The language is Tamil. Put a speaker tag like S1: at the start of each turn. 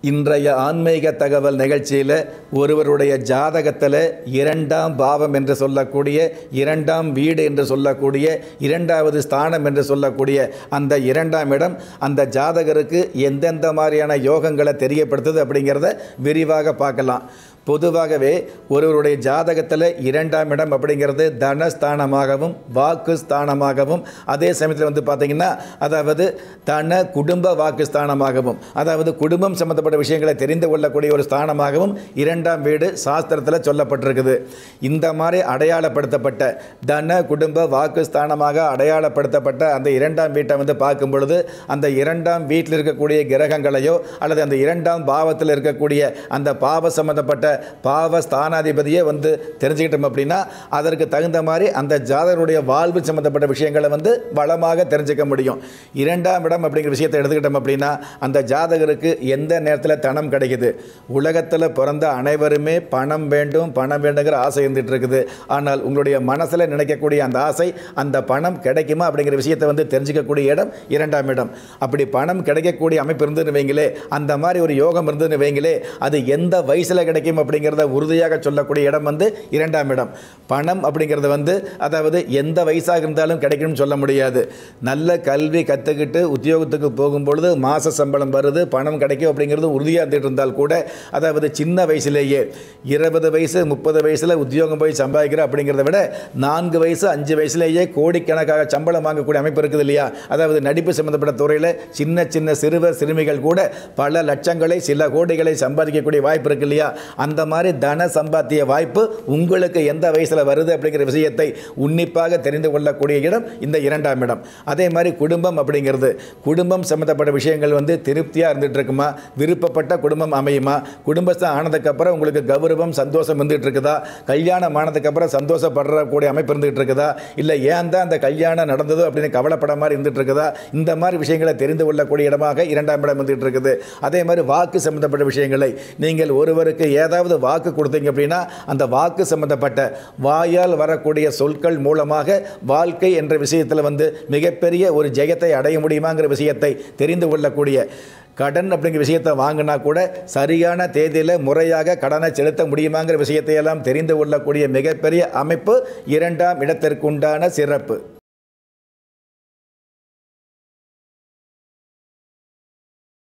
S1: இன்றைய ஆன்மீக தகவல் நிகழ்ச்சியில் ஒருவருடைய ஜாதகத்தில் இரண்டாம் பாவம் என்று சொல்லக்கூடிய இரண்டாம் வீடு என்று சொல்லக்கூடிய இரண்டாவது ஸ்தானம் என்று சொல்லக்கூடிய அந்த இரண்டாம் இடம் அந்த ஜாதகருக்கு எந்தெந்த மாதிரியான யோகங்களை தெரியப்படுத்துது அப்படிங்கிறத விரிவாக பார்க்கலாம் பொதுவாகவே ஒருவருடைய ஜாதகத்தில் இரண்டாம் இடம் அப்படிங்கிறது தனஸ்தானமாகவும் வாக்கு ஸ்தானமாகவும் அதே சமயத்தில் வந்து பார்த்திங்கன்னா அதாவது தன குடும்ப வாக்கு ஸ்தானமாகவும் அதாவது குடும்பம் சம்பந்தப்பட்ட விஷயங்களை தெரிந்து கொள்ளக்கூடிய ஒரு ஸ்தானமாகவும் இரண்டாம் வீடு சாஸ்திரத்தில் சொல்லப்பட்டிருக்குது இந்த மாதிரி அடையாளப்படுத்தப்பட்ட தன குடும்ப வாக்கு ஸ்தானமாக அடையாளப்படுத்தப்பட்ட அந்த இரண்டாம் வீட்டை வந்து பார்க்கும் பொழுது அந்த இரண்டாம் வீட்டில் இருக்கக்கூடிய கிரகங்களையோ அல்லது அந்த இரண்டாம் பாவத்தில் இருக்கக்கூடிய அந்த பாவ சம்பந்தப்பட்ட பாவ ஸ்தானாதிபதியை வந்து தெரிஞ்சுக்கிட்டோம் அப்படின்னா அதற்கு தகுந்த மாதிரி அந்த ஜாதகருடைய வாழ்வு சம்பந்தப்பட்ட விஷயங்களை வந்து வளமாக தெரிஞ்சுக்க முடியும் இரண்டாம் இடம் அப்படிங்கிற விஷயத்தை எடுத்துக்கிட்டோம் அப்படின்னா அந்த ஜாதகருக்கு எந்த நேரத்தில் தனம் கிடைக்குது உலகத்தில் பிறந்த அனைவருமே பணம் வேண்டும் பணம் வேண்டுங்கிற ஆசை இருந்துகிட்டு இருக்குது ஆனால் உங்களுடைய மனசில் நினைக்கக்கூடிய அந்த ஆசை அந்த பணம் கிடைக்குமா அப்படிங்கிற விஷயத்தை வந்து தெரிஞ்சுக்கக்கூடிய இடம் இரண்டாம் இடம் அப்படி பணம் கிடைக்கக்கூடிய அமைப்பு இருந்ததுன்னு வைங்களே அந்த மாதிரி ஒரு யோகம் இருந்ததுன்னு வைங்களே அது எந்த வயசில் கிடைக்கும் அப்படிங்கிறத உறுதியாக சொல்லக்கூடிய இடம் வந்து இரண்டாம் இடம் பணம் அப்படிங்கிறது வந்து அதாவது எந்த வயசாக இருந்தாலும் கிடைக்கும்னு சொல்ல முடியாது நல்ல கல்வி கற்றுக்கிட்டு உத்தியோகத்துக்கு போகும்பொழுது மாத சம்பளம் வருது பணம் கிடைக்கும் அப்படிங்கிறது உறுதியாக இருந்துகிட்டு இருந்தால் கூட அதாவது சின்ன வயசுலேயே இருபது வயசு முப்பது வயசில் உத்தியோகம் போய் சம்பாதிக்கிற அப்படிங்கிறத விட நான்கு வயசு அஞ்சு வயசுலேயே கோடிக்கணக்காக சம்பளம் வாங்கக்கூடிய அமைப்பு இருக்குது இல்லையா அதாவது நடிப்பு சம்பந்தப்பட்ட துறையில் சின்ன சின்ன சிறுவர் சிறுமிகள் கூட பல லட்சங்களை சில கோடிகளை சம்பாதிக்கக்கூடிய வாய்ப்பு இருக்கு இல்லையா அந்த மாதிரி தன சம்பாத்திய வாய்ப்பு உங்களுக்கு எந்த வயசில் வருது அப்படிங்கிற விஷயத்தை உன்னிப்பாக தெரிந்து கொள்ளக்கூடிய இடம் இந்த இரண்டாம் இடம் அதே மாதிரி குடும்பம் அப்படிங்கிறது குடும்பம் சம்மந்தப்பட்ட விஷயங்கள் வந்து திருப்தியாக இருந்துகிட்டு இருக்குமா விருப்பப்பட்ட குடும்பம் அமையுமா குடும்பஸ்தான் ஆனதுக்கப்புறம் உங்களுக்கு கௌரவம் சந்தோஷம் இருந்துகிட்டு இருக்குதா கல்யாணம் ஆனதுக்கப்புறம் சந்தோஷப்படுறக்கூடிய அமைப்பு இருந்துகிட்டு இருக்குதா இல்லை ஏன் தான் அந்த கல்யாணம் நடந்ததோ அப்படின்னு கவலைப்பட மாதிரி இருந்துட்டு இருக்குதா இந்த மாதிரி விஷயங்களை தெரிந்து கொள்ளக்கூடிய இடமாக இரண்டாம் இடம் வந்துட்டு இருக்குது அதே மாதிரி வாக்கு சம்பந்தப்பட்ட விஷயங்களை நீங்கள் ஒருவருக்கு ஏதாவது வாக்கு கொடுத்தீங்க அப்படின்னா அந்த வாக்கு சம்பந்தப்பட்ட வாயால் வரக்கூடிய சொற்கள் மூலமாக வாழ்க்கை என்ற விஷயத்தில் வந்து மிகப்பெரிய ஒரு ஜெயத்தை அடைய முடியுமாங்கிற விஷயத்தை தெரிந்து கொள்ளக்கூடிய கடன் அப்படிங்கிற விஷயத்தை வாங்கினா கூட சரியான தேதியில் முறையாக கடனை செலுத்த முடியுமாங்கிற விஷயத்தையெல்லாம் தெரிந்து கொள்ளக்கூடிய மிகப்பெரிய அமைப்பு இரண்டாம் இடத்திற்குண்டான சிறப்பு